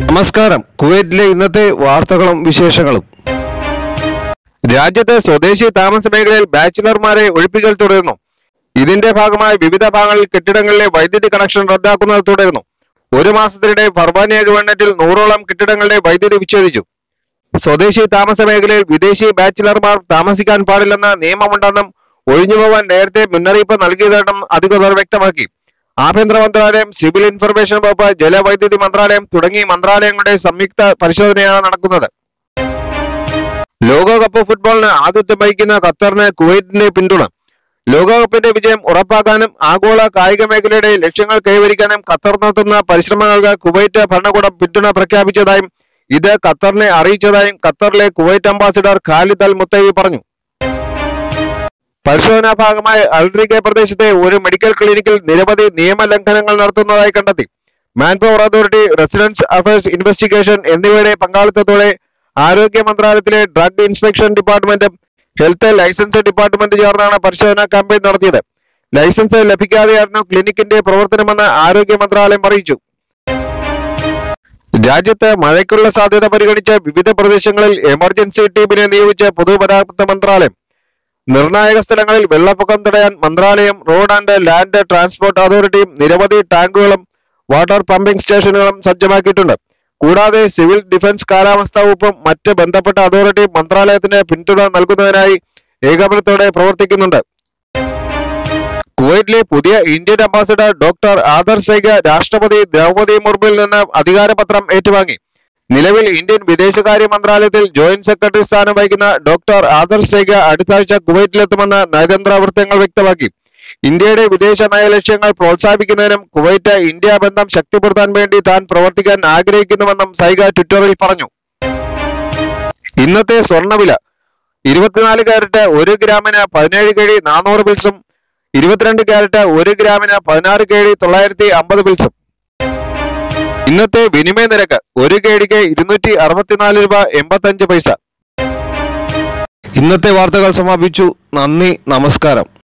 നമസ്കാരം കുവൈറ്റിലെ ഇന്നത്തെ വാർത്തകളും വിശേഷങ്ങളും രാജ്യത്തെ സ്വദേശി താമസ മേഖലയിൽ ബാച്ചിലർമാരെ ഒഴിപ്പിക്കൽ തുടരുന്നു ഇതിന്റെ ഭാഗമായി വിവിധ ഭാഗങ്ങളിൽ കെട്ടിടങ്ങളിലെ വൈദ്യുതി കണക്ഷൻ റദ്ദാക്കുന്നത് തുടരുന്നു ഒരു മാസത്തിനിടെ ഫർവാനിയ ഗവൺമെന്റിൽ നൂറോളം കെട്ടിടങ്ങളുടെ വൈദ്യുതി വിച്ഛേദിച്ചു സ്വദേശി താമസ മേഖലയിൽ വിദേശി ബാച്ചിലർമാർ താമസിക്കാൻ പാടില്ലെന്ന നിയമമുണ്ടെന്നും ഒഴിഞ്ഞുപോകാൻ നേരത്തെ മുന്നറിയിപ്പ് നൽകിയതായിട്ടും അധികൃതർ വ്യക്തമാക്കി ആഭ്യന്തര മന്ത്രാലയം സിവിൽ ഇൻഫർമേഷൻ വകുപ്പ് ജലവൈദ്യുതി മന്ത്രാലയം തുടങ്ങിയ മന്ത്രാലയങ്ങളുടെ സംയുക്ത പരിശോധനയാണ് നടക്കുന്നത് ലോകകപ്പ് ഫുട്ബോളിന് ആതിഥ്യം വഹിക്കുന്ന ഖത്തറിന് കുവൈറ്റിന്റെ പിന്തുണ ലോകകപ്പിന്റെ വിജയം ഉറപ്പാക്കാനും ആഗോള കായിക മേഖലയുടെ ലക്ഷ്യങ്ങൾ കൈവരിക്കാനും ഖത്തർ നടത്തുന്ന പരിശ്രമങ്ങൾക്ക് കുവൈറ്റ് ഭരണകൂടം പിന്തുണ പ്രഖ്യാപിച്ചതായും ഇത് ഖത്തറിനെ അറിയിച്ചതായും ഖത്തറിലെ കുവൈറ്റ് അംബാസിഡർ ഖാലിദ് അൽ മുത്തൈബി പറഞ്ഞു പരിശോധനാ ഭാഗമായി അൽറിഗെ പ്രദേശത്തെ ഒരു മെഡിക്കൽ ക്ലിനിക്കിൽ നിരവധി നിയമലംഘനങ്ങൾ നടത്തുന്നതായി കണ്ടെത്തി manpower authority residence affairs investigation എന്നിവയുടെ പങ്കാളിത്തത്തോടെ ആരോഗ്യ മന്ത്രാലയത്തിലെ ഡ്രഗ് ഇൻസ്പെക്ഷൻ ഡിപ്പാർട്ട്മെന്റും ഹെൽത്ത് ലൈസൻസ് ഡിപ്പാർട്ട്മെന്റ് ചേർന്നാണ് പരിശോധനാ ക്യാമ്പയിൻ നടത്തിയത് ലൈസൻസ് ലഭിക്കാതെയായിരുന്നു ക്ലിനിക്കിന്റെ പ്രവർത്തനമെന്ന് ആരോഗ്യ മന്ത്രാലയം അറിയിച്ചു രാജ്യത്ത് മഴയ്ക്കുള്ള സാധ്യത പരിഗണിച്ച് വിവിധ പ്രദേശങ്ങളിൽ എമർജൻസി ടീമിനെ നിയോഗിച്ച് പൊതുമരാമത്ത് മന്ത്രാലയം നിർണായക സ്ഥലങ്ങളിൽ വെള്ളപ്പൊക്കം തടയാൻ മന്ത്രാലയം റോഡ് ആൻഡ് ലാൻഡ് ട്രാൻസ്പോർട്ട് അതോറിറ്റിയും നിരവധി ടാങ്കുകളും വാട്ടർ പമ്പിംഗ് സ്റ്റേഷനുകളും സജ്ജമാക്കിയിട്ടുണ്ട് കൂടാതെ സിവിൽ ഡിഫൻസ് കാലാവസ്ഥാ വകുപ്പും മറ്റ് ബന്ധപ്പെട്ട അതോറിറ്റിയും മന്ത്രാലയത്തിന് പിന്തുണ നൽകുന്നതിനായി ഏകോപനത്തോടെ പ്രവർത്തിക്കുന്നുണ്ട് കുവൈറ്റിലെ പുതിയ Indian ambassador doctor Adarsh Swaika രാഷ്ട്രപതി ദ്രൗപദി മുർമുവിൽ നിന്ന് അധികാരപത്രം ഏറ്റുവാങ്ങി നിലവിൽ ഇന്ത്യൻ വിദേശകാര്യ മന്ത്രാലയത്തിൽ ജോയിന്റ് സെക്രട്ടറി സ്ഥാനം വഹിക്കുന്ന ഡോക്ടർ ആദർ സൈഗ അടുത്ത ആഴ്ച കുവൈറ്റിലെത്തുമെന്ന് നയതന്ത്ര വൃത്തങ്ങൾ വ്യക്തമാക്കി ഇന്ത്യയുടെ വിദേശ നയ ലക്ഷ്യങ്ങൾ പ്രോത്സാഹിപ്പിക്കുന്നതിനും കുവൈറ്റ് ഇന്ത്യ ബന്ധം ശക്തിപ്പെടുത്താൻ വേണ്ടി താൻ പ്രവർത്തിക്കാൻ ആഗ്രഹിക്കുന്നുവെന്നും സൈഗ ട്വിറ്ററിൽ പറഞ്ഞു ഇന്നത്തെ സ്വർണ്ണവില ഇരുപത്തിനാല് ക്യാരറ്റ് ഒരു ഗ്രാമിന് പതിനേഴ് കേഴി നാനൂറ് പിൽസും ഇരുപത്തിരണ്ട് ക്യാരറ്റ് ഒരു ഗ്രാമിന് പതിനാറ് കേഴി തൊള്ളായിരത്തി അമ്പത് പിൽസും ഇന്നത്തെ വിനിമയ നിരക്ക് ഒരു കേടിക്ക് ഇരുന്നൂറ്റി അറുപത്തിനാല് രൂപ എൺപത്തഞ്ച് പൈസ ഇന്നത്തെ വാർത്തകൾ സമാപിച്ചു നന്ദി നമസ്കാരം